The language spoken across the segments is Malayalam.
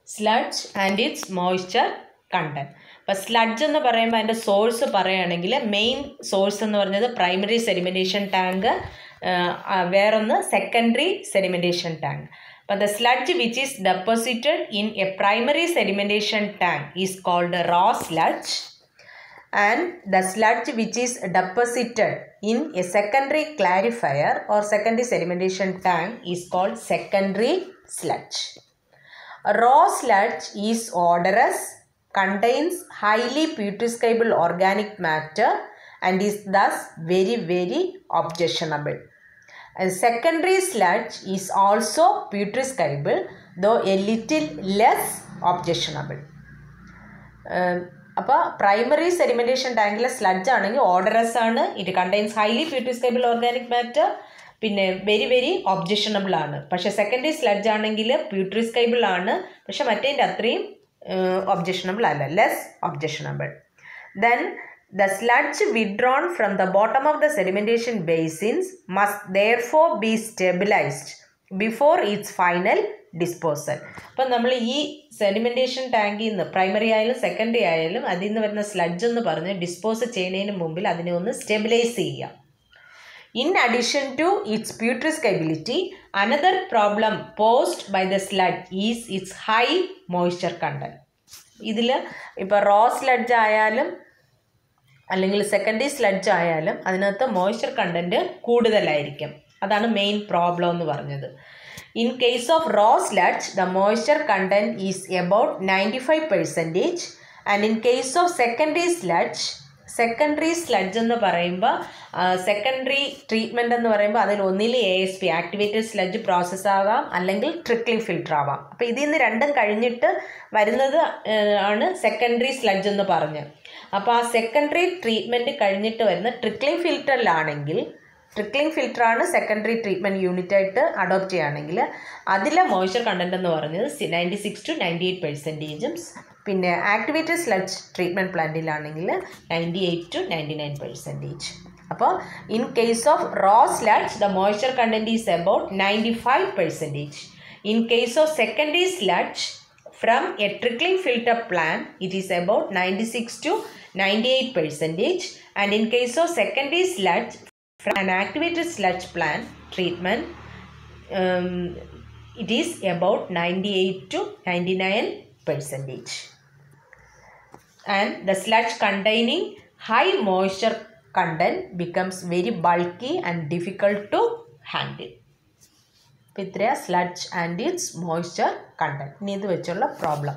Sludge and its moisture content അപ്പോൾ സ്ലഡ്ജ് എന്ന് പറയുമ്പോൾ അതിൻ്റെ സോഴ്സ് പറയുകയാണെങ്കിൽ മെയിൻ സോഴ്സ് എന്ന് പറഞ്ഞത് പ്രൈമറി സെഡിമെൻറ്റേഷൻ ടാങ്ക് വേറൊന്ന് സെക്കൻഡറി സെഡിമെൻറ്റേഷൻ ടാങ്ക് അപ്പോൾ the sludge which is deposited in a primary sedimentation tank is called raw sludge and the sludge which is deposited in a secondary clarifier or secondary sedimentation tank is called secondary sludge. Raw sludge is odorous, contains highly putrescible organic matter and is thus very very objectionable. And secondary sludge is also putrescible though a little less objectionable. അപ്പോൾ പ്രൈമറി സെഡിമെൻറ്റേഷൻ ടാങ്കിലെ സ്ലഡ്ജ് ആണെങ്കിൽ ഓർഡറസ് ആണ് it contains highly putrescible organic matter പിന്നെ വെരി വെരി ഒബ്ജക്ഷണബിൾ ആണ് പക്ഷേ സെക്കൻഡറി സ്ലഡ്ജ് ആണെങ്കിൽ പ്യൂട്രിസ്കൈബിൾ ആണ് പക്ഷെ മറ്റേതിൻ്റെ അത്രയും ഒബ്ജക്ഷണബിൾ അല്ല less objectionable then the sludge withdrawn from the bottom of the sedimentation basins must therefore be stabilized before its final disposal അപ്പം നമ്മൾ ഈ സെഡിമെൻറ്റേഷൻ ടാങ്കിൽ നിന്ന് പ്രൈമറി ആയാലും സെക്കൻഡറി ആയാലും അതിൽ നിന്ന് വരുന്ന സ്ലഡ്ജ് എന്ന് പറഞ്ഞ് ഡിസ്പോസ് ചെയ്യുന്നതിന് മുമ്പിൽ അതിനെ ഒന്ന് സ്റ്റെബിലൈസ് ചെയ്യുക in addition to its putrescibility another problem posed by the sludge is its high moisture content ഇതിൽ ഇപ്പോൾ റോ സ്ലഡ്ജ് ആയാലും അല്ലെങ്കിൽ സെക്കൻഡറി സ്ലഡ്ജ് ആയാലും അതിനകത്ത് മോയ്സ്ചർ കണ്ടൻറ്റ് കൂടുതലായിരിക്കും അതാണ് മെയിൻ പ്രോബ്ലം എന്ന് പറഞ്ഞത് in case of raw sludge the moisture content is about ninety five percentage and in case of secondary sludge secondary sludge എന്ന് പറയുമ്പോൾ സെക്കൻഡറി ട്രീറ്റ്മെൻറ്റ് എന്ന് പറയുമ്പോൾ അതിൽ ഒന്നിൽ A S P activated sludge process ആകാം അല്ലെങ്കിൽ ട്രിക്ലിംഗ് ഫിൽറ്റർ ആവാം അപ്പോൾ ഇതിൽ നിന്ന് രണ്ടും കഴിഞ്ഞിട്ട് വരുന്നത് ആണ് സെക്കൻഡറി സ്ലഡ്ജ് എന്ന് പറഞ്ഞ് അപ്പോൾ ആ സെക്കൻഡറി ട്രീറ്റ്മെൻറ്റ് കഴിഞ്ഞിട്ട് വരുന്ന ട്രിക്ലിംഗ് ഫിൽറ്ററിലാണെങ്കിൽ ട്രിക്ലിംഗ് ഫിൽറ്ററാണ് സെക്കൻഡറി ട്രീറ്റ്മെൻറ്റ് യൂണിറ്റ് ആയിട്ട് അഡോപ്റ്റ് ചെയ്യുകയാണെങ്കിൽ അതിലെ മോയ്സ്ചർ കണ്ടൻറ്റ് എന്ന് പറഞ്ഞത് ninety six to ninety eight പെർസെൻറ്റേജും പിന്നെ ആക്ടിവേറ്റഡ് സ്ലഡ്ജ് ട്രീറ്റ്മെൻറ്റ് പ്ലാന്റിലാണെങ്കിൽ ninety eight to ninety nine percentage അപ്പോൾ in case of raw sludge the moisture content is about ninety five percentage in case of secondary sludge from a trickling filter plant it is about ninety six to ninety eight percentage and in case of secondary sludge from an activated sludge plant treatment um, it is about 98 to 99 percentage and the sludge containing high moisture content becomes very bulky and difficult to handle ഇത്രയാ സ്ലഡ്ജ് ആൻഡ് ഇറ്റ്സ് മോയ്സ്ചർ കണ്ടന്റ് ഇനി ഇത് വെച്ചുള്ള problem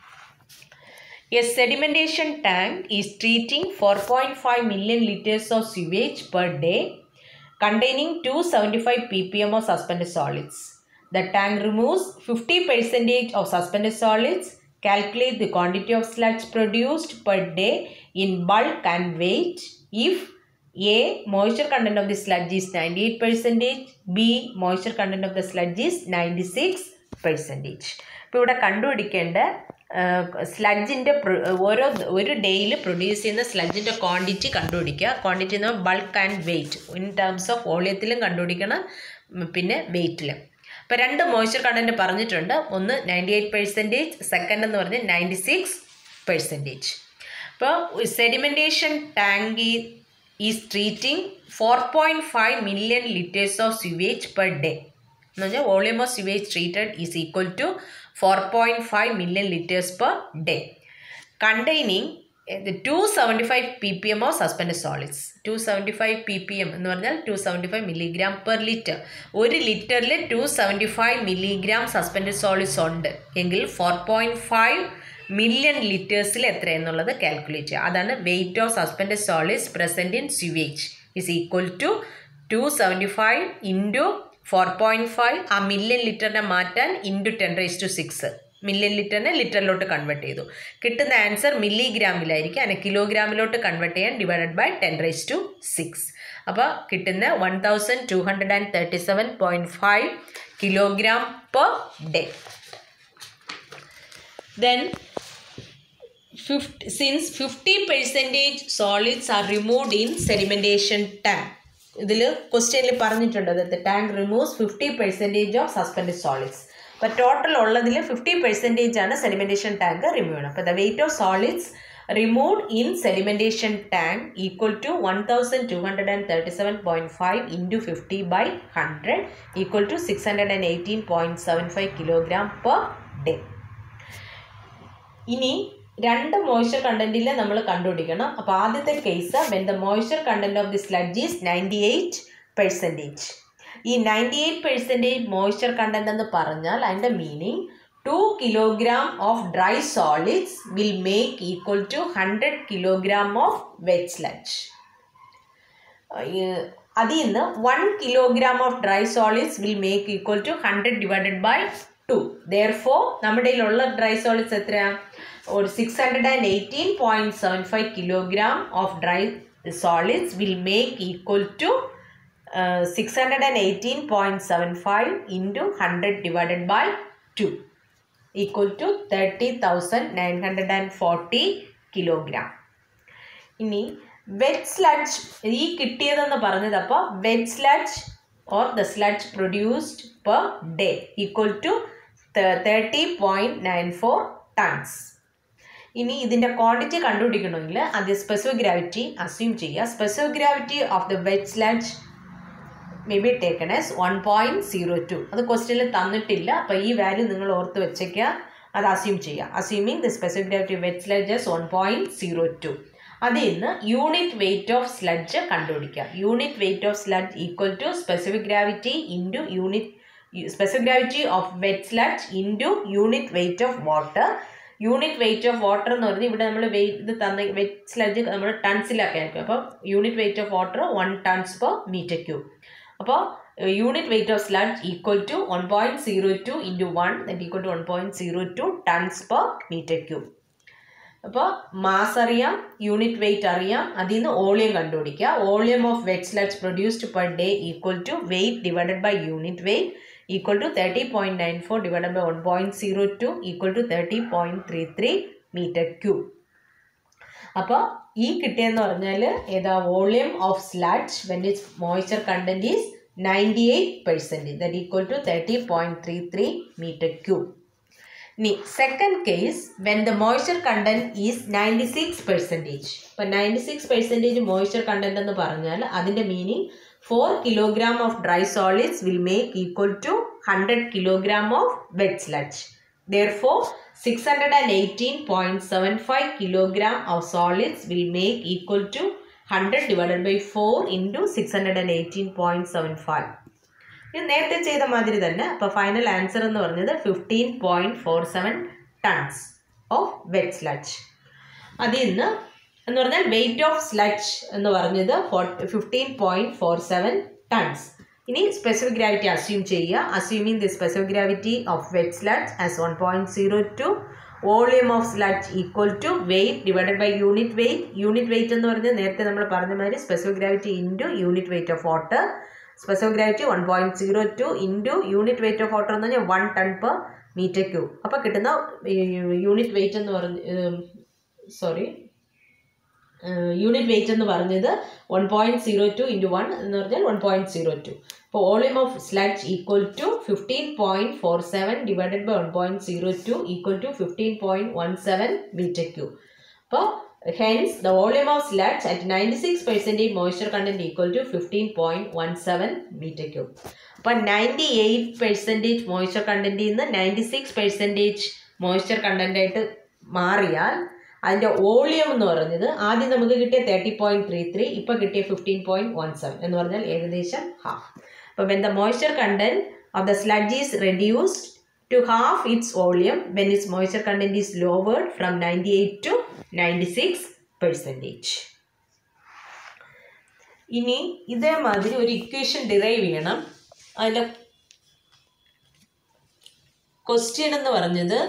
A sedimentation tank is treating 4.5 million liters of sewage per day containing 275 ppm of suspended solids. The tank removes 50% of suspended solids. Calculate the quantity of sludge produced per day in bulk and weight if A. Moisture content of the sludge is 98%, B. Moisture content of the sludge is 96%. ഇപ്പോൾ ഇവിടെ കണ്ടുപിടിക്കേണ്ട സ്ലഡ്ജിൻ്റെ ഓരോ ഒരു ഡേയിൽ പ്രൊഡ്യൂസ് ചെയ്യുന്ന സ്ലഡ്ജിൻ്റെ ക്വാണ്ടിറ്റി കണ്ടുപിടിക്കുക ക്വാണ്ടിറ്റി എന്ന് bulk and weight in terms of വോളിയത്തിലും കണ്ടുപിടിക്കണം പിന്നെ വെയിറ്റിലും അപ്പോൾ രണ്ട് മോയ്സ്ചർ കണ്ടൻറ്റ് പറഞ്ഞിട്ടുണ്ട് ഒന്ന് നയൻറ്റി എയ്റ്റ് പെർസെൻറ്റേജ് സെക്കൻഡ് എന്ന് പറഞ്ഞാൽ നയൻറ്റി സിക്സ് പെർസെൻറ്റേജ് അപ്പോൾ sedimentation tank is treating four point five million litres of sewage per day എന്ന് പറഞ്ഞാൽ volume of sewage treated is equal to four point five million litres per day containing two seventy five P P M of suspend solids two seventy five P P M എന്ന് പറഞ്ഞാൽ two seventy five milligram per litre ഒരു ലിറ്ററിൽ two seventy five milligram suspend solids ഉണ്ട് എങ്കിൽ ഫോർ പോയിൻറ്റ് ഫൈവ് മില്യൺ ലിറ്റേഴ്സിൽ എത്രയെന്നുള്ളത് കാൽക്കുലേറ്റ് ചെയ്യുക അതാണ് weight of suspend solids present in sewage is equal to two seventy five into four point five ആ മില്യൺ ലിറ്ററിനെ മാറ്റാൻ into ten raise to six million ലിറ്ററിനെ ലിറ്ററിലോട്ട് കൺവേർട്ട് ചെയ്തു കിട്ടുന്ന ആൻസർ മില്ലിഗ്രാമിലായിരിക്കും അതിനെ കിലോഗ്രാമിലോട്ട് കൺവേർട്ട് ചെയ്യാൻ divided by ten raise to six അപ്പോൾ കിട്ടുന്ന one thousand two hundred and thirty seven point five kilogram per day then ഫിഫ്റ്റ് since fifty percentage solids are removed in sedimentation tank ഇതിൽ ക്വസ്റ്റ്യനിൽ പറഞ്ഞിട്ടുണ്ട് the tank removes fifty percentage of suspend solids അപ്പോൾ ടോട്ടൽ ഉള്ളതിൽ ഫിഫ്റ്റി പെർസെൻറ്റേജ് ആണ് സെഡിമെൻറ്റേഷൻ ടാങ്ക് റിമൂവ് ചെയ്യണം അപ്പോൾ the weight of solids removed in sedimentation tank equal to 1237.5 into 50 by 100 equal to 618.75 kilogram per day. ഇനി രണ്ട് മോയ്സ്ചർ കണ്ടന്റിൽ നമ്മൾ കണ്ടുപിടിക്കണം അപ്പോൾ ആദ്യത്തെ case when the moisture content of the sludge is ninety eight percentage ഈ ninety eight percentage moisture content എന്ന് പറഞ്ഞാൽ അതിൻ്റെ meaning two kilogram of dry solids will make equal to hundred kilogram of wet sludge അതിൽ നിന്ന് one kilogram of dry solids will make equal to hundred divided by two therefore നമ്മുടെ കയ്യിലുള്ള ഡ്രൈ സോളിഡ്സ് എത്രയാണ് ഒരു six hundred and eighteen point seven five kilogram of dry solids will make equal to six hundred and eighteen point seven five into hundred divided by two equal to thirty thousand nine hundred and forty kilogram ഇനി വെറ്റ് സ്ലഡ്ജ് ഈ കിട്ടിയതെന്ന് പറഞ്ഞത് അപ്പോൾ wet sludge or the sludge produced per day equal to thirty point nine four tons ഇനി ഇതിൻ്റെ ക്വാണ്ടിറ്റി കണ്ടുപിടിക്കണമെങ്കിൽ ആദ്യം സ്പെസിഫിക് ഗ്രാവിറ്റി അസ്യൂം ചെയ്യുക specific gravity of the wet sludge may be taken S one point zero two അത് ക്വസ്റ്റ്യനിൽ തന്നിട്ടില്ല അപ്പോൾ ഈ വാല്യൂ നിങ്ങൾ ഓർത്ത് വെച്ചേക്കുക അത് അസ്യൂം ചെയ്യുക assuming the specific gravity wet sludges one point zero two അതിൽ നിന്ന് യൂണിറ്റ് വെയിറ്റ് ഓഫ് സ്ലഡ്ജ് കണ്ടുപിടിക്കുക unit weight of sludge equal to specific gravity into unit specific gravity of wet sludge into unit weight of water unit weight of water എന്ന് പറഞ്ഞാൽ ഇവിടെ നമ്മൾ വെയിറ്റ് ഇത് തന്ന വെറ്റ് സ്ലഡ്ജ് നമ്മൾ ടൺസിലൊക്കെ ആയിരിക്കും അപ്പോൾ unit weight of water one tons per metre cube അപ്പോൾ unit weight of sludge equal to one point zero two into one that equal to one point zero two tons per metre cube അപ്പോൾ മാസ് അറിയാം യൂണിറ്റ് വെയിറ്റ് അറിയാം അതിൽ നിന്ന് ഓളിയം കണ്ടുപിടിക്കുക volume of wet sludge produced per day equal to weight divided by unit weight equal to thirty point nine four divided by one point zero two equal to thirty point three three metre cube അപ്പോൾ ഈ കിട്ടിയെന്ന് പറഞ്ഞാൽ ഏതാ volume of sludge when its moisture content is ninety eight percentage that equal to thirty point three three metre cube ഇനി second case when the moisture content is ninety six percentage ഇപ്പം ninety six percentage moisture content എന്ന് പറഞ്ഞാൽ അതിൻ്റെ meaning four kilogram of dry solids will make equal to hundred kilogram of wet sludge Therefore, 618.75 kilogram of solids will make equal to 100 divided by 4 into 618.75. ഇത് നേരത്തെ ചെയ്ത മാതിരി തന്നെ അപ്പോൾ ഫൈനൽ ആൻസർ എന്ന് പറഞ്ഞത് fifteen point four seven tons of wet sludge അതിൽ നിന്ന് എന്ന് പറഞ്ഞാൽ വെയിറ്റ് ഓഫ് സ്ലഡ്ജ് എന്ന് പറഞ്ഞത് fifteen point four seven tons ഇനി സ്പെസിഫിക് ഗ്രാവിറ്റി അസ്യൂം ചെയ്യുക assuming the specific gravity of wet sludge as one point zero two volume of sludge equal to weight divided by unit weight unit weight എന്ന് പറഞ്ഞാൽ നേരത്തെ നമ്മൾ പറഞ്ഞ മാതിരി specific gravity into unit weight of water specific gravity one point zero two into unit weight of water എന്ന് പറഞ്ഞാൽ one ton per metre cube അപ്പോൾ കിട്ടുന്ന യൂണിറ്റ് വെയിറ്റ് എന്ന് പറഞ്ഞ് സോറി യൂണിറ്റ് വെയിറ്റ് എന്ന് പറഞ്ഞത് one point zero two into one എന്ന് പറഞ്ഞാൽ വൺ പോയിൻറ്റ് സീറോ ടു അപ്പോൾ volume of sludge equal to fifteen point four seven divided by one point zero two equal to fifteen point one seven metre cube അപ്പോൾ hence the volume of sludge at ninety six percentage moisture content equal to fifteen point one seven metre cube അപ്പോൾ നയൻറ്റി എയ്റ്റ് പെർസെൻറ്റേജ് മോയ്സ്ചർ കണ്ടൻറ്റിൽ നിന്ന് നയൻറ്റി സിക്സ് പെർസെൻറ്റേജ് മോയ്സ്ചർ കണ്ടൻറ്റായിട്ട് മാറിയാൽ അതിൻ്റെ വോളിയം എന്ന് പറഞ്ഞത് ആദ്യം നമുക്ക് കിട്ടിയ തേർട്ടി പോയിൻറ്റ് ത്രീ ത്രീ ഇപ്പോൾ കിട്ടിയ ഫിഫ്റ്റീൻ പോയിൻറ്റ് വൺ സെവൻ എന്ന് പറഞ്ഞാൽ ഏകദേശം ഹാഫ് അപ്പോൾ when the moisture content of the sludge is reduced to half its volume when its moisture content is lowered from ninety eight to ninety six percentage ഇനി ഇതേമാതിരി ഒരു ഇക്വേഷൻ ഡിറൈവ് ചെയ്യണം അതിൻ്റെ ക്വസ്റ്റ്യൻ എന്ന് പറഞ്ഞത്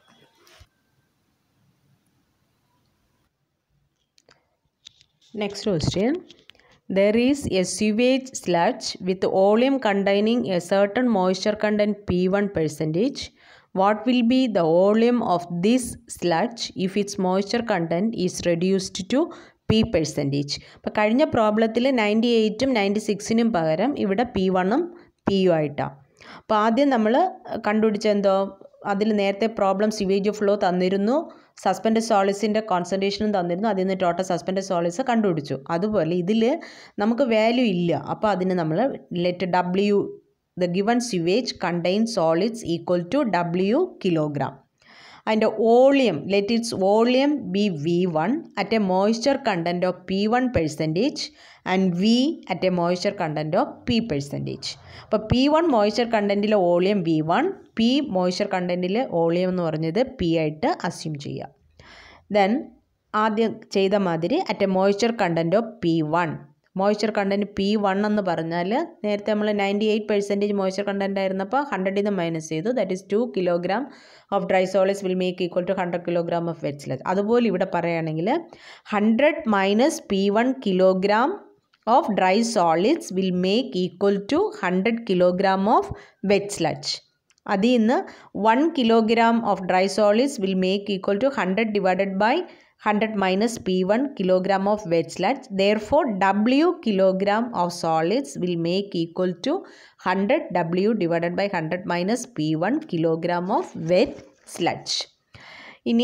Next question. There is a sewage sludge with volume containing a certain moisture content P1 percentage. What will be the volume of this sludge if its moisture content is reduced to P percentage അപ്പോൾ കഴിഞ്ഞ പ്രോബ്ലത്തിൽ നയൻറ്റി എയ്റ്റും നയൻറ്റി സിക്സിനും പകരം ഇവിടെ പി വണ്ണും പി യു ആയിട്ടാണ് അപ്പോൾ ആദ്യം നമ്മൾ കണ്ടുപിടിച്ച എന്തോ അതിൽ നേരത്തെ പ്രോബ്ലം സിവേജ് ഫ്ലോ തന്നിരുന്നു സസ്പെൻഡ് സോളിഡ്സിൻ്റെ കോൺസെൻട്രേഷനും തന്നിരുന്നു അതിൽ നിന്ന് ടോട്ടൽ സസ്പെൻഡ് സോളിഡ്സ് കണ്ടുപിടിച്ചു അതുപോലെ ഇതിൽ നമുക്ക് വാല്യൂ ഇല്ല അപ്പോൾ അതിന് നമ്മൾ let W the given sewage contain solids equal to W kilogram അതിൻ്റെ volume let its volume be V one at a moisture content of P one percentage and V at a moisture content of P percentage അപ്പോൾ പി വൺ മോയ്സ്ചർ കണ്ടൻറ്റിലെ volume V one P moisture കണ്ടൻറ്റിലെ വോളിയം എന്ന് പറഞ്ഞത് പി ആയിട്ട് അസ്യൂം ചെയ്യുക ദെൻ ആദ്യം ചെയ്ത മാതിരി at a moisture content of P one moisture content P one എന്ന് പറഞ്ഞാൽ നേരത്തെ നമ്മൾ ninety eight percentage moisture content ആയിരുന്നപ്പോൾ ഹൺഡ്രഡിൽ നിന്ന് മൈനസ് ചെയ്തു that is two kilogram of dry solids will make equal to hundred kilogram of wet sludge അതുപോലെ ഇവിടെ പറയുകയാണെങ്കിൽ hundred minus P one kilogram of dry solids will make equal to hundred kilogram of wet sludge അതിൽ നിന്ന് one kilogram of dry solids will make equal to hundred divided by hundred minus P one kilogram of wet sludge therefore W kilogram of solids will make equal to hundred W divided by hundred minus P one kilogram of wet sludge ഇനി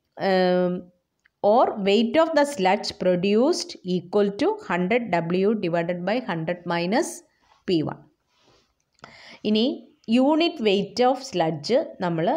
or weight of the sludge produced equal to hundred W divided by hundred minus P one ഇനി യൂണിറ്റ് വെയ്റ്റ് ഓഫ് സ്ലഡ്ജ് നമ്മൾ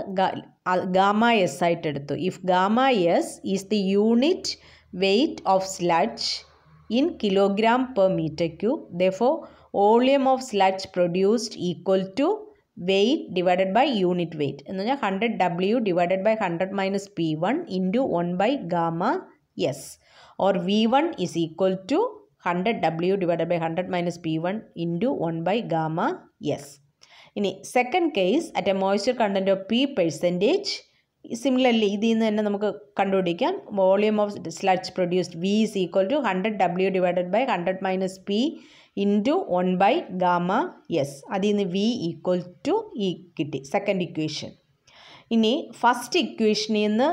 ഗാമ എസ് ആയിട്ട് എടുത്തു if gamma S is the unit weight of sludge in kilogram per metre cube though volume of sludge produced equal to weight divided by unit weight എന്ന് പറഞ്ഞാൽ hundred W divided by hundred minus P one into one by gamma S or V one is equal to hundred W divided by hundred minus P one into one by gamma S ഇനി second case at a moisture content of P percentage similarly ഇതിൽ നിന്ന് തന്നെ നമുക്ക് കണ്ടുപിടിക്കാം volume of sludge produced V is equal to hundred W divided by hundred minus P into one by gamma S അതിൽ നിന്ന് വി ഈക്വൽ ടു ഇ കിട്ടി സെക്കൻഡ് ഇക്വേഷൻ ഇനി ഫസ്റ്റ് ഇക്വേഷനിൽ നിന്ന്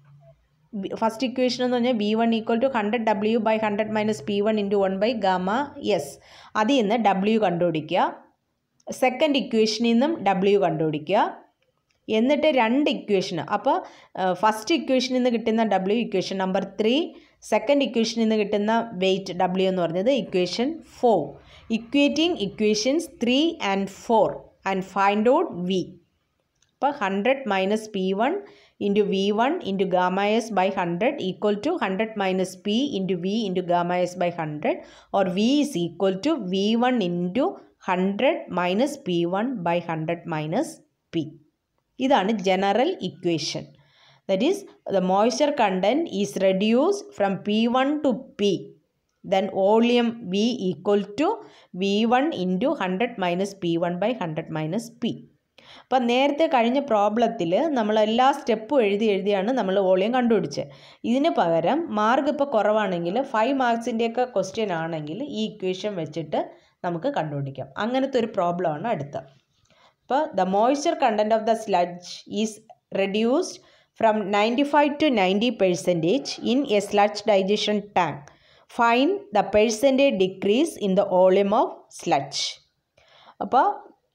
ഫസ്റ്റ് ഇക്വേഷൻ എന്ന് പറഞ്ഞാൽ V one equal to hundred W by hundred minus P one into one by gamma S അതിൽ നിന്ന് ഡബ്ല്യു കണ്ടുപിടിക്കുക സെക്കൻഡ് ഇക്വേഷനിൽ നിന്നും ഡബ്ല്യു കണ്ടുപിടിക്കുക എന്നിട്ട് രണ്ട് ഇക്വേഷൻ അപ്പോൾ ഫസ്റ്റ് ഇക്വേഷനിൽ നിന്ന് കിട്ടുന്ന W equation number three second ഇക്വേഷനിൽ നിന്ന് കിട്ടുന്ന വെയ്റ്റ് ഡബ്ല്യു എന്ന് പറഞ്ഞത് equation four equating equations three and four and find out V അപ്പോൾ hundred minus P one into V one into gamma S by hundred equal to hundred minus P into V into gamma S by hundred or V is equal to V one into hundred minus P one by hundred minus P ഇതാണ് general equation that is the moisture content is reduce from P one to P then volume V equal to V one into hundred minus P one by hundred minus P അപ്പം നേരത്തെ കഴിഞ്ഞ പ്രോബ്ലത്തിൽ നമ്മൾ എല്ലാ സ്റ്റെപ്പും എഴുതി എഴുതിയാണ് നമ്മൾ വോളിയം കണ്ടുപിടിച്ചത് ഇതിന് പകരം മാർക്ക് ഇപ്പോൾ കുറവാണെങ്കിൽ ഫൈവ് മാർക്സിൻ്റെയൊക്കെ ക്വസ്റ്റ്യൻ ആണെങ്കിൽ ഈ ഇക്വേഷൻ വെച്ചിട്ട് നമുക്ക് കണ്ടുപിടിക്കാം അങ്ങനത്തെ ഒരു പ്രോബ്ലമാണ് അടുത്ത അപ്പോൾ the moisture content of the sludge is reduced from ninety five to ninety percentage in a sludge digestion tank find the percentage decrease in the volume of sludge അപ്പോൾ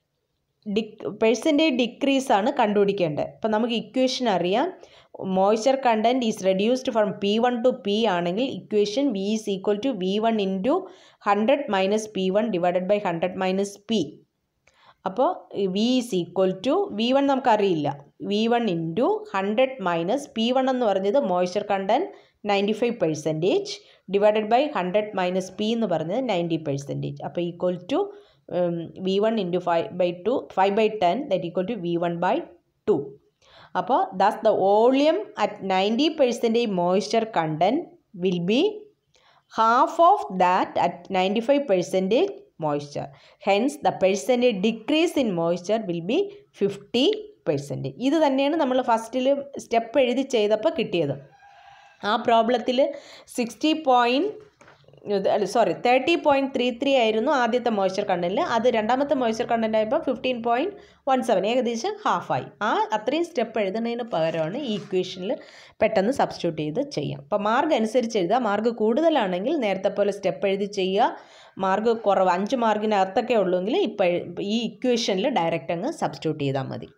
ഡിക് പെർസെൻറ്റേജ് ഡിക്രീസ് ആണ് കണ്ടുപിടിക്കേണ്ടത് അപ്പോൾ നമുക്ക് ഇക്വേഷൻ അറിയാം moisture content is reduced from P one to P ആണെങ്കിൽ equation V is equal to V one into hundred minus P one divided by hundred minus P അപ്പോൾ V is equal to V one നമുക്കറിയില്ല V one into hundred minus P one എന്ന് പറഞ്ഞത് moisture content ninety five percentage divided by hundred minus P എന്ന് പറഞ്ഞത് നയൻറ്റി പെർസെൻറ്റേജ് അപ്പോൾ equal to V one into five by two five by ten that equal to V one by two അപ്പോൾ thus the volume at ninety percentage moisture content will be half of that at ninety five percentage moisture hence the percentage decrease in moisture will be fifty percentage ഇത് തന്നെയാണ് നമ്മൾ ഫസ്റ്റിൽ സ്റ്റെപ്പ് എഴുതി ചെയ്തപ്പോൾ കിട്ടിയത് ആ പ്രോബ്ലത്തിൽ sixty point sorry thirty point three three ആയിരുന്നു ആദ്യത്തെ മോയ്സ്ചർ കണ്ടൻറ്റിൽ അത് രണ്ടാമത്തെ മോയ്സ്ചർ കണ്ടൻറ്റ് ആയപ്പോൾ ഫിഫ്റ്റീൻ പോയിൻറ്റ് വൺ സെവൻ ഏകദേശം ഹാഫായി ആ അത്രയും സ്റ്റെപ്പ് എഴുതുന്നതിന് പകരമാണ് ഈ ഇക്വേഷനിൽ പെട്ടെന്ന് സബ്സ്റ്റിറ്റ്യൂട്ട് ചെയ്ത് ചെയ്യാം അപ്പോൾ മാർക്ക് അനുസരിച്ച് എഴുതുക മാർക്ക് കൂടുതലാണെങ്കിൽ നേരത്തെ പോലെ സ്റ്റെപ്പ് എഴുതി ചെയ്യുക മാർക്ക് കുറവ് അഞ്ച് മാർക്കിനകത്തൊക്കെ ഉള്ളൂങ്കിൽ ഇപ്പോൾ ഈ ഇക്വേഷനിൽ ഡയറക്റ്റ് അങ്ങ് സബ്സ്റ്റിറ്റ്യൂട്ട് ചെയ്താൽ മതി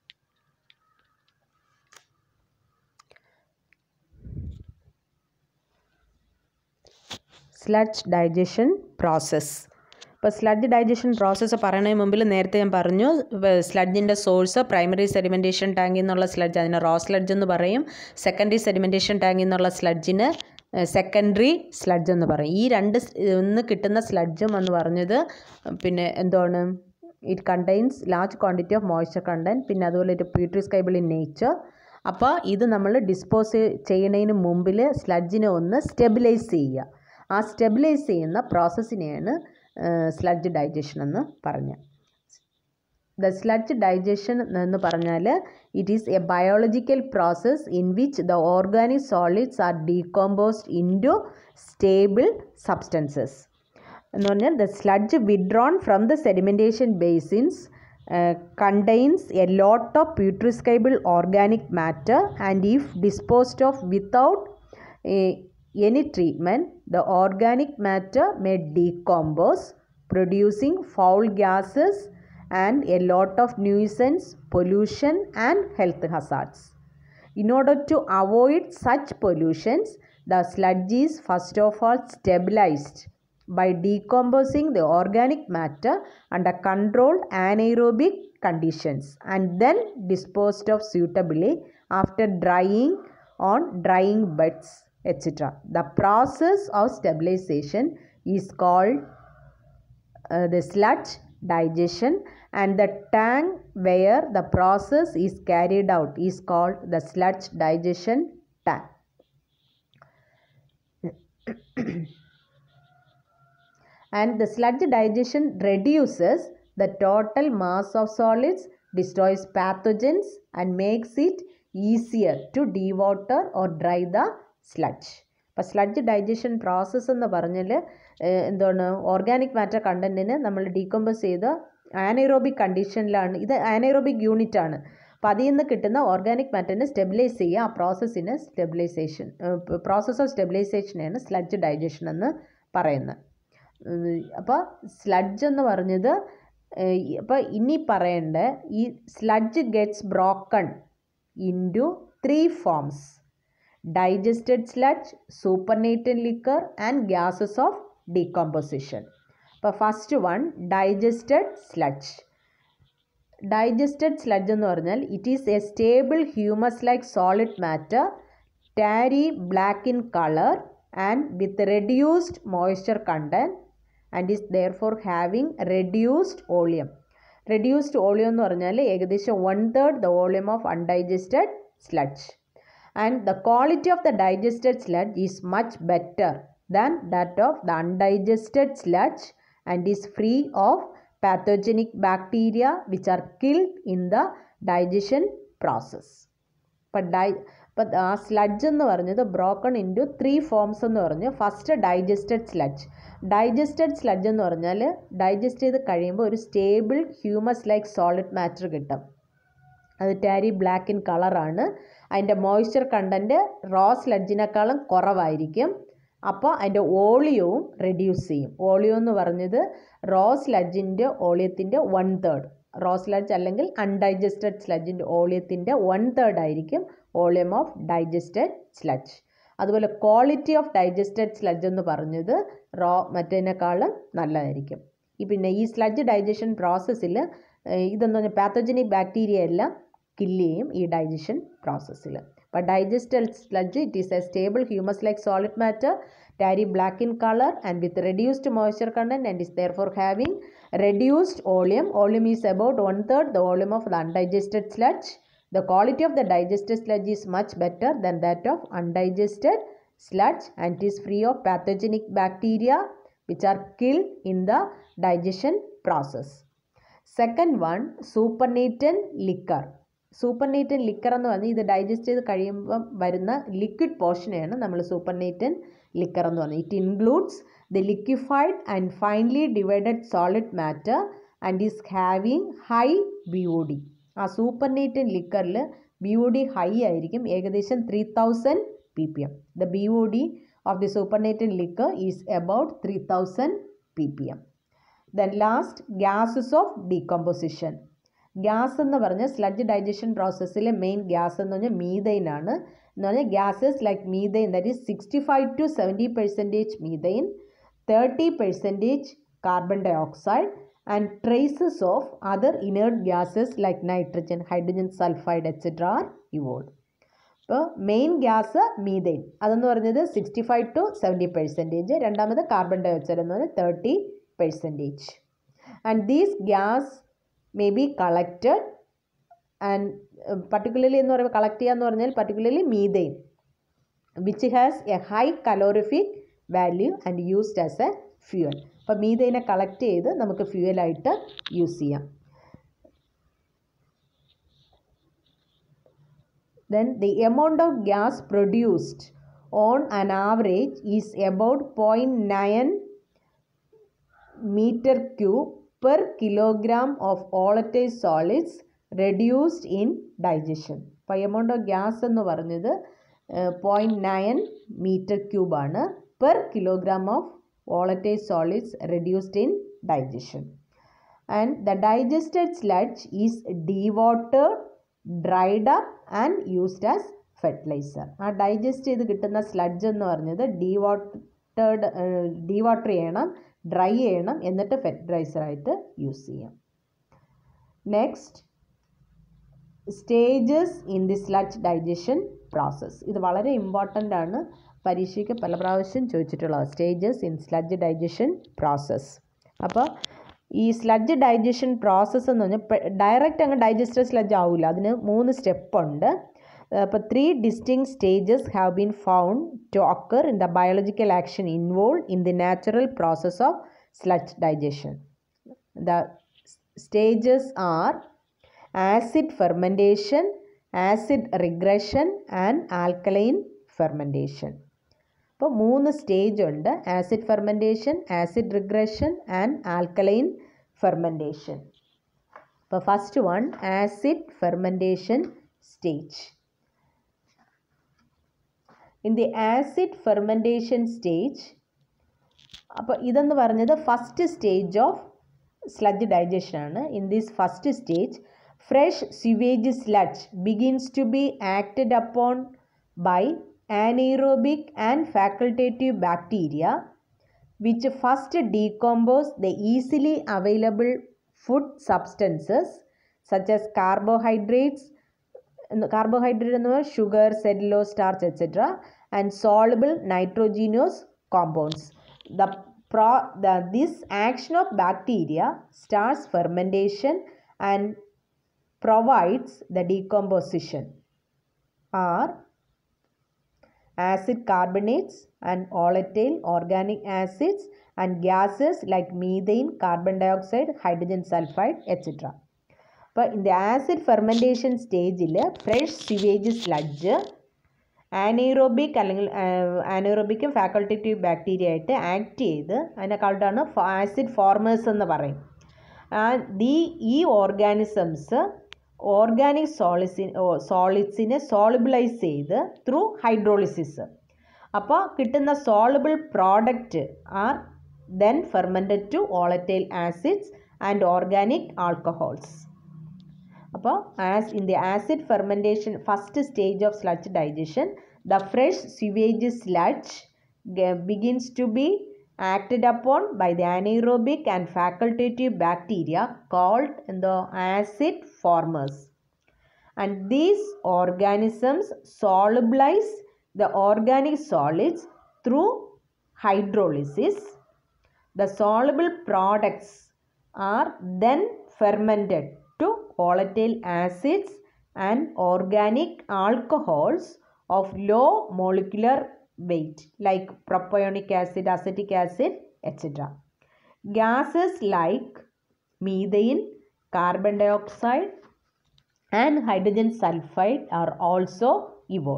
സ്ലഡ്ജ് ഡൈജഷൻ പ്രോസസ്സ് ഇപ്പോൾ സ്ലഡ്ജ് ഡൈജഷൻ പ്രോസസ്സ് പറയുന്നതിന് മുമ്പിൽ നേരത്തെ ഞാൻ പറഞ്ഞു സ്ലഡ്ജിൻ്റെ സോഴ്സ് പ്രൈമറി സെഡിമെൻറ്റേഷൻ ടാങ്കിൽ നിന്നുള്ള സ്ലഡ്ജ് അതിനെ റോ സ്ലഡ്ജ് എന്ന് പറയും സെക്കൻഡറി സെഡിമെൻറ്റേഷൻ ടാങ്കിൽ നിന്നുള്ള സ്ലഡ്ജിന് സെക്കൻഡറി സ്ലഡ്ജ് എന്ന് പറയും ഈ രണ്ട് നിന്ന് കിട്ടുന്ന സ്ലഡ്ജും എന്ന് പറഞ്ഞത് പിന്നെ എന്താണ് it contains large quantity of moisture content പിന്നെ അതുപോലെ ഒരു പ്യൂട്രിസ്കൈബിൾ ഇൻ നേച്ചർ അപ്പോൾ ഇത് നമ്മൾ ഡിസ്പോസ് ചെയ്യുന്നതിന് മുമ്പിൽ സ്ലഡ്ജിനെ ഒന്ന് സ്റ്റെബിലൈസ് ചെയ്യുക ആ സ്റ്റെബിലൈസ് ചെയ്യുന്ന പ്രോസസ്സിനെയാണ് സ്ലഡ്ജ് ഡൈജഷൻ എന്ന് പറഞ്ഞത് ദ സ്ലഡ്ജ് ഡൈജഷൻ എന്ന് പറഞ്ഞാൽ it is a biological process in which the organic solids are decomposed into stable substances എന്ന് പറഞ്ഞാൽ the sludge withdrawn from the sedimentation basins contains a lot of putrescible organic matter and if disposed of without any treatment, the organic matter may decompose, producing foul gases and a lot of nuisance, pollution, and health hazards. In order to avoid such pollutions, the sludge is first of all stabilized by decomposing the organic matter under controlled anaerobic conditions and then disposed of suitably after drying on drying beds etc. The process of stabilization is called uh, the sludge digestion and the tank where the process is carried out is called the sludge digestion tank. and the sludge digestion reduces the total mass of solids, destroys pathogens and makes it easier to dewater or dry the sludge അപ്പോൾ സ്ലഡ്ജ് ഡൈജഷൻ പ്രോസസ്സ് എന്ന് പറഞ്ഞാൽ എന്താണ് ഓർഗാനിക് മാറ്റർ കണ്ടൻറ്റിന് നമ്മൾ ഡീകമ്പോസ് ചെയ്ത് ആനൈറോബിക് കണ്ടീഷനിലാണ് ഇത് ആനൈറോബിക് യൂണിറ്റ് ആണ് അപ്പോൾ അതിൽ നിന്ന് കിട്ടുന്ന ഓർഗാനിക് മാറ്ററിനെ സ്റ്റെബിലൈസ് ചെയ്യുക ആ പ്രോസസ്സിന് സ്റ്റെബിലൈസേഷൻ പ്രോസസ്സ് ഓഫ് സ്റ്റെബിലൈസേഷനെയാണ് സ്ലഡ്ജ് ഡൈജഷൻ എന്ന് പറയുന്നത് അപ്പോൾ സ്ലഡ്ജ് എന്ന് പറഞ്ഞത് അപ്പോൾ ഇനി പറയേണ്ട ഈ sludge gets broken into three forms digested sludge, supernatant liquor and gases of decomposition. അപ്പോൾ first one digested sludge digested sludge എന്ന് പറഞ്ഞാൽ it is a stable humus like solid matter tarry black in colour and with reduced moisture content and is there for having reduced volume reduced volume എന്ന് പറഞ്ഞാൽ ഏകദേശം one third the volume of undigested sludge and the quality of the digested sludge is much better than that of the undigested sludge and is free of pathogenic bacteria which are killed in the digestion process. ഇപ്പം ഡൈ ഇപ്പം ആ സ്ലഡ്ജ് എന്ന് പറഞ്ഞത് ബ്രോക്കൺ ഇൻറ്റു ത്രീ ഫോംസ് എന്ന് പറഞ്ഞു first digested sludge digested sludge എന്ന് പറഞ്ഞാൽ ഡൈജസ്റ്റ് ചെയ്ത് കഴിയുമ്പോൾ ഒരു stable humus like solid matter കിട്ടും അത് ടാരി ബ്ലാക്ക് ഇൻ കളറാണ് അതിൻ്റെ മോയ്സ്ചർ കണ്ടൻറ്റ് റോ സ്ലഡ്ജിനേക്കാളും കുറവായിരിക്കും അപ്പോൾ അതിൻ്റെ ഓളിയവും റെഡ്യൂസ് ചെയ്യും ഓളിയോ എന്ന് പറഞ്ഞത് റോ സ്ലഡ്ജിൻ്റെ ഓളിയത്തിൻ്റെ വൺ തേർഡ് റോ സ്ലഡ്ജ് അല്ലെങ്കിൽ അൺഡൈജസ്റ്റഡ് സ്ലഡ്ജിൻ്റെ ഓളിയത്തിൻ്റെ വൺ തേർഡ് ആയിരിക്കും ഓളിയം ഓഫ് ഡൈജസ്റ്റഡ് സ്ലഡ്ജ് അതുപോലെ ക്വാളിറ്റി ഓഫ് ഡൈജസ്റ്റഡ് സ്ലഡ്ജ് എന്ന് പറഞ്ഞത് റോ മറ്റേതിനേക്കാളും നല്ലതായിരിക്കും ഈ പിന്നെ ഈ സ്ലഡ്ജ് ഡൈജഷൻ പ്രോസസ്സിൽ ഇതെന്ന് പറഞ്ഞാൽ പാത്തോജനിക് ബാക്ടീരിയ എല്ലാം കില്ല് ചെയ്യും ഈ ഡൈജഷൻ പ്രോസസ്സിൽ അപ്പോൾ digested sludge it is a stable humus like solid matter tarry black in colour and with reduced moisture content and is there four having reduced volume volume is about one third the volume of the undigested sludge the quality of the digested sludge is much better than that of undigested sludge and it is free of pathogenic bacteria which are killed in the digestion process. Second one, supernatant liquor. Supernatant liquor എന്ന് പറഞ്ഞാൽ ഇത് ഡൈജസ്റ്റ് ചെയ്ത് കഴിയുമ്പം വരുന്ന ലിക്വിഡ് പോർഷനെയാണ് നമ്മൾ സൂപ്പർനേറ്റൻ ലിക്കർ എന്ന് പറഞ്ഞത് it includes the liquefied and finely divided solid matter and is having high BOD. ആ സൂപ്പർനേറ്റൻ ലിക്കറിൽ ബി ഒ ഡി ഹൈ ആയിരിക്കും ഏകദേശം three thousand P P M the B O D of the supernatant liquor is about three thousand P P M then last gases of decomposition gas എന്ന് പറഞ്ഞാൽ സ്ലഡ്ജ് ഡൈജഷൻ പ്രോസസ്സിലെ മെയിൻ ഗ്യാസ് എന്ന് പറഞ്ഞാൽ മീതൈൻ ആണ് എന്ന് പറഞ്ഞാൽ gases like methane that is sixty five to seventy percentage methane thirty percentage carbon dioxide and traces of other inert gases like nitrogen hydrogen sulphide etcetera are evolve അപ്പോൾ മെയിൻ ഗ്യാസ് മീതൈൻ അതെന്ന് പറഞ്ഞത് sixty five to seventy percentage രണ്ടാമത് കാർബൺ ഡൈ ഓക്സൈഡ് എന്ന് പറഞ്ഞാൽ thirty percentage and these gas may be collected and particularly എന്ന് പറയുമ്പോൾ കളക്ട് ചെയ്യുക എന്ന് പറഞ്ഞാൽ particularly methane which has a high calorific value and used as a fuel അപ്പോൾ മീതൈനെ കളക്ട് ചെയ്ത് നമുക്ക് ഫ്യൂവലായിട്ട് യൂസ് ചെയ്യാം then the amount of gas produced on an average is about 0.9 meter cube per kilogram of volatile solids reduced in digestion. അപ്പോൾ എമൗണ്ട് ഓഫ് ഗ്യാസ് എന്ന് പറഞ്ഞത് പോയിൻറ്റ് നയൻ മീറ്റർ ക്യൂബാണ് per kilogram of volatile solids reduced in digestion. And the digested sludge is dewatered, dried up and used as fertiliser ആ ഡൈജസ്റ്റ് ചെയ്ത് കിട്ടുന്ന സ്ലഡ്ജ് എന്ന് പറഞ്ഞത് ഡീവാട്ടേഡ് ഡീവാട്ടർ ചെയ്യണം ഡ്രൈ ചെയ്യണം എന്നിട്ട് ഫെർട്ടിലൈസറായിട്ട് യൂസ് ചെയ്യാം next stages in the sludge digestion process ഇത് വളരെ ഇമ്പോർട്ടൻ്റ് ആണ് പരീക്ഷയ്ക്ക് പല പ്രാവശ്യം ചോദിച്ചിട്ടുള്ളത് stages in sludge digestion process അപ്പോൾ ഈ സ്ലഡ്ജ് ഡൈജഷൻ പ്രോസസ്സ് എന്ന് പറഞ്ഞാൽ ഡയറക്റ്റ് അങ്ങ് ഡൈജസ്റ്റഡ് സ്ലഡ്ജ് ആവില്ല അതിന് മൂന്ന് സ്റ്റെപ്പ് ഉണ്ട് അപ്പോൾ three distinct stages have been found to occur in the biological action involve in the natural process of sludge digestion the stages are acid fermentation acid regression and alkaline fermentation അപ്പോൾ മൂന്ന് സ്റ്റേജ് ഉണ്ട് acid fermentation acid regression and alkaline fermentation അപ്പോൾ first one acid fermentation stage in the acid fermentation stage അപ്പോൾ ഇതെന്ന് പറഞ്ഞത് first stage of sludge digestion ആണ് in this first stage fresh sewage sludge begins to be acted upon by anaerobic and facultative bacteria which first decompose the easily available food substances such as carbohydrates carbohydrate എന്ന് പറഞ്ഞാൽ sugar cellulose starch etcetera and soluble nitrogenous compounds the pro the this action of bacteria starts fermentation and provides the decomposition are acid carbonates and volatile organic acids and gases like methane, carbon dioxide, hydrogen sulfide, etc. അപ്പോൾ இந்த ആസിഡ് ഫെർമെൻറ്റേഷൻ സ്റ്റേജിൽ ഫ്രഷ് സിവേജ് സ്ലഡ്ജ് ആനൈറോബിക് അല്ലെങ്കിൽ ആനൈറോബിക്കും ഫാക്കൾട്ടേറ്റീവ് ബാക്ടീരിയ ആയിട്ട് ആക്ട് ചെയ്ത് അതിനെക്കാളാണ് ആസിഡ് ഫോർമേഴ്സ് എന്ന് പറയും ദി ഈ ഓർഗാനിസംസ് ഓർഗാനിക് സോളിസി സോളിഡ്സിനെ സോളിബിളൈസ് ചെയ്ത് ത്രൂ ഹൈഡ്രോളിസിസ് അപ്പോൾ കിട്ടുന്ന soluble product are then fermented to volatile acids and organic alcohols അപ്പോൾ as in the acid fermentation first stage of sludge digestion the fresh sewage sludge begins to be acted upon by the anaerobic and facultative bacteria called the acid formers. And these organisms solubilize the organic solids through hydrolysis. The soluble products are then fermented to volatile acids and organic alcohols of low molecular weight like propionic acid, acetic acid, etc. Gases like methane, carbon dioxide and hydrogen sulfide are also evolved.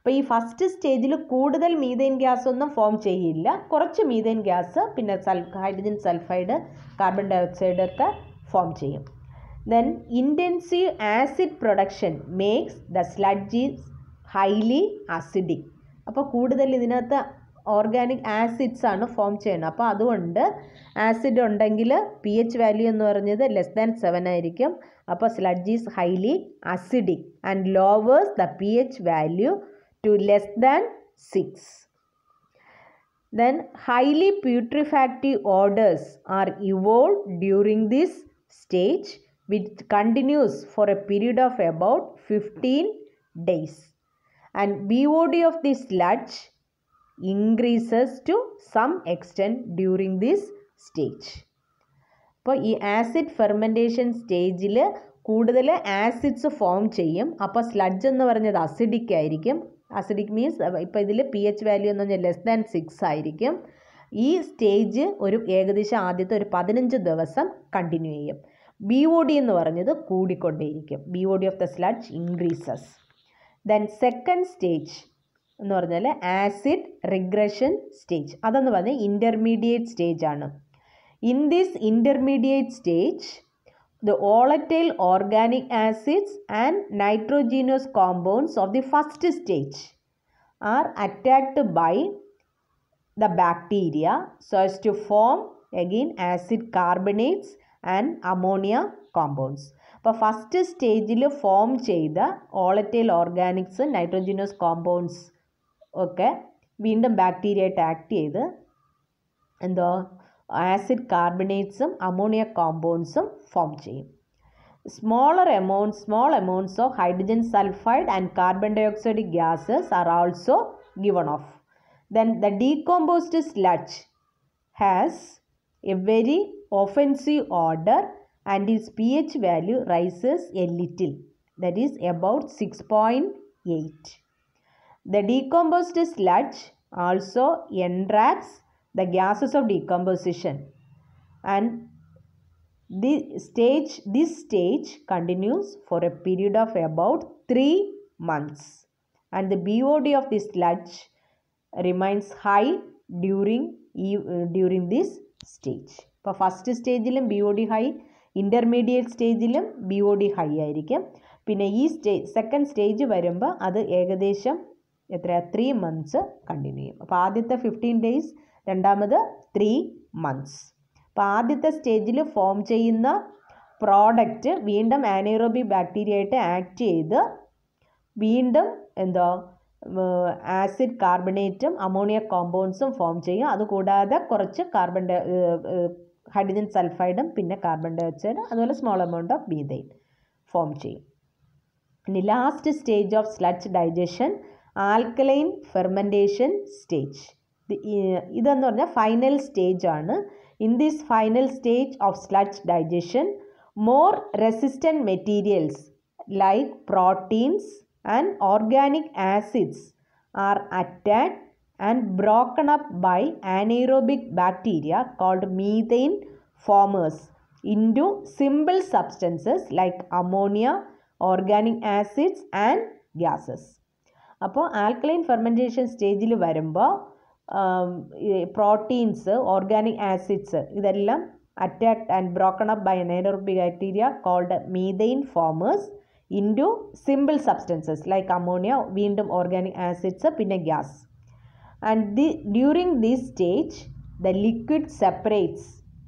അപ്പോൾ ഈ ഫസ്റ്റ് സ്റ്റേജിൽ കൂടുതൽ മീഥൈൻ ഗ്യാസ് ഒന്നും ഫോം ചെയ്യില്ല കുറച്ച് മീഥൈൻ ഗ്യാസ് പിന്നെ സൽ hydrogen sulphide carbon dioxide ഒക്കെ ഫോം ചെയ്യും then intensive acid production makes the sludge is highly acidic അപ്പോൾ കൂടുതൽ ഇതിനകത്ത് ഓർഗാനിക് ആസിഡ്സ് ആണ് ഫോം ചെയ്യുന്നത് അപ്പോൾ അതുകൊണ്ട് ആസിഡ് ഉണ്ടെങ്കിൽ പി എച്ച് വാല്യൂ എന്ന് പറഞ്ഞത് ലെസ് ദാൻ സെവൻ ആയിരിക്കും അപ്പോൾ sludge is highly acidic and lowers the P H value to less than six then highly putrefactive odors are evolved during this stage which continues for a period of about 15 days and BOD of the sludge increases to some extent during this stage അപ്പോൾ ഈ ആസിഡ് ഫെർമെൻറ്റേഷൻ സ്റ്റേജിൽ കൂടുതൽ ആസിഡ്സ് ഫോം ചെയ്യും അപ്പോൾ സ്ലഡ്ജ് എന്ന് പറഞ്ഞത് അസിഡിക് ആയിരിക്കും അസിഡിക് മീൻസ് ഇപ്പോൾ ഇതിൽ പി എച്ച് വാല്യൂ എന്ന് പറഞ്ഞാൽ ലെസ് ദാൻ സിക്സ് ആയിരിക്കും ഈ സ്റ്റേജ് ഒരു ഏകദേശം ആദ്യത്തെ ഒരു പതിനഞ്ച് ദിവസം കണ്ടിന്യൂ ചെയ്യും ബി ഒ ഡി എന്ന് പറഞ്ഞത് കൂടിക്കൊണ്ടേയിരിക്കും B O D of the sludge increases then second stage എന്ന് പറഞ്ഞാൽ ആസിഡ് റിഗ്രഷൻ സ്റ്റേജ് അതെന്ന് പറഞ്ഞാൽ ഇൻ്റർമീഡിയറ്റ് സ്റ്റേജ് ആണ് in this intermediate stage the volatile organic acids and nitrogenous compounds of the first stage are attacked by the bacteria so as to form again acid carbonates and ammonia compounds അപ്പോൾ ഫസ്റ്റ് സ്റ്റേജിൽ ഫോം ചെയ്ത ഓളറ്റൈൽ ഓർഗാനിക്സ് നൈട്രോജിനസ് കോമ്പൗണ്ട്സ് ഒക്കെ വീണ്ടും ബാക്ടീരിയ ആയിട്ട് ആക്ട് ചെയ്ത് എന്തോ ആസിഡ് കാർബണേറ്റ്സും അമോണിയ കോമ്പൗണ്ട്സും ഫോം ചെയ്യും smaller amount small amounts of hydrogen sulphide and carbon dioxide gases are also given off then the decomposed sludge has a very offensive odour and is P H value rises a little that is about six point eight The decomposed sludge also entraps the gases of decomposition and the stage this stage continues for a period of about 3 months and the BOD of the sludge remains high during e- uh, during this stage ഇപ്പോൾ ഫസ്റ്റ് സ്റ്റേജിലും B O D high intermediate സ്റ്റേജിലും ബി ഒ ഡി ഹൈ ആയിരിക്കും പിന്നെ ഈ സ്റ്റേജ് സെക്കൻഡ് സ്റ്റേജ് വരുമ്പോൾ അത് ഏകദേശം എത്ര ത്രീ മന്ത്സ് കണ്ടിന്യൂ ചെയ്യും അപ്പോൾ ആദ്യത്തെ ഫിഫ്റ്റീൻ ഡേയ്സ് രണ്ടാമത് ത്രീ മന്ത്സ് അപ്പോൾ ആദ്യത്തെ സ്റ്റേജിൽ ഫോം ചെയ്യുന്ന പ്രോഡക്റ്റ് വീണ്ടും ആനേറോബിക് ബാക്ടീരിയ ആയിട്ട് ആക്ട് ചെയ്ത് വീണ്ടും എന്തോ ആസിഡ് കാർബണേറ്റും അമോണിയ കോമ്പൗണ്ട്സും ഫോം ചെയ്യും അതുകൂടാതെ കുറച്ച് കാർബൺ ഡൈ ഹൈഡ്രജൻ സൾഫൈഡും പിന്നെ കാർബൺ ഡൈ ഓക്സൈഡ് അതുപോലെ small amount of methane form ചെയ്യും ഇനി last stage of sludge digestion alkaline fermentation stage ഇതെന്ന് പറഞ്ഞാൽ ഫൈനൽ സ്റ്റേജ് ആണ് in this final stage of sludge digestion more resistant materials like proteins and organic acids are attacked and broken up by anaerobic bacteria called methane formers into simple substances like ammonia, organic acids and gases. അപ്പോൾ ആൽക്കലൈൻ ഫെർമെൻറ്റേഷൻ സ്റ്റേജിൽ വരുമ്പോൾ പ്രോട്ടീൻസ് ഓർഗാനിക് ആസിഡ്സ് ഇതെല്ലാം attacked and broken up by anaerobic bacteria called methane formers into simple substances like ammonia വീണ്ടും ഓർഗാനിക് ആസിഡ്സ് പിന്നെ gas and the, during this stage the liquid separates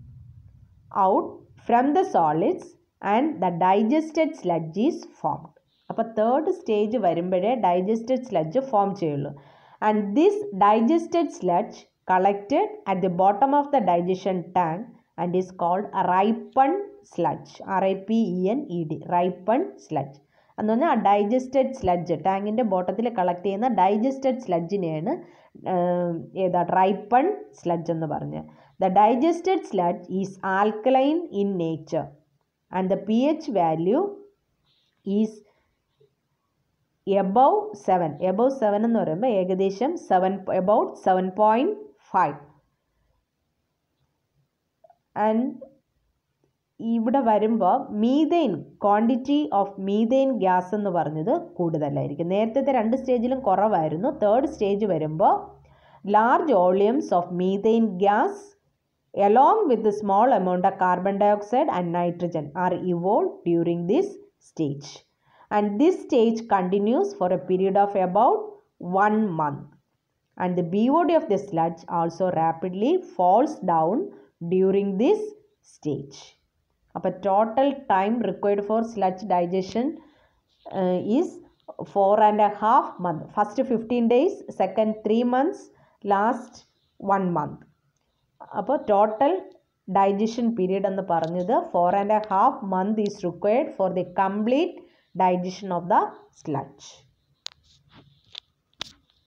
out from the solids and the digested sludge is formed അപ്പോൾ തേർഡ് സ്റ്റേജ് വരുമ്പോഴേ ഡൈജസ്റ്റഡ് സ്ലഡ്ജ് ഫോം ചെയ്യുള്ളൂ and this digested sludge collected at the bottom of the digestion tank and is called ripened sludge R I P E N E D ripened sludge എന്ന് പറഞ്ഞാൽ ആ ഡൈജസ്റ്റഡ് സ്ലഡ്ജ് ടാങ്കിൻ്റെ ബോട്ടത്തിൽ കളക്ട് ചെയ്യുന്ന ഡൈജസ്റ്റഡ് സ്ലഡ്ജിനെയാണ് ഏതാ റൈപ്പൺ സ്ലഡ്ജ് എന്ന് പറഞ്ഞ് the digested sludge is alkaline in nature and the P H value is above seven above seven എന്ന് പറയുമ്പോൾ ഏകദേശം seven about seven point five and ഇവിടെ വരുമ്പോൾ methane quantity of methane gas എന്ന് പറഞ്ഞത് കൂടുതലായിരിക്കും നേരത്തെ രണ്ട് സ്റ്റേജിലും കുറവായിരുന്നു തേർഡ് സ്റ്റേജ് വരുമ്പോൾ large volumes of methane gas along with the small amount of carbon dioxide and nitrogen are evolved during this stage and this stage continues for a period of about one month and the BOD of the sludge also rapidly falls down during this stage. അപ്പോൾ total time required for sludge digestion is four and a half month first fifteen days second three months last one month അപ്പോൾ ടോട്ടൽ ഡൈജഷൻ പീരീഡ് എന്ന് പറഞ്ഞത് four and a half month is required for the complete digestion of the sludge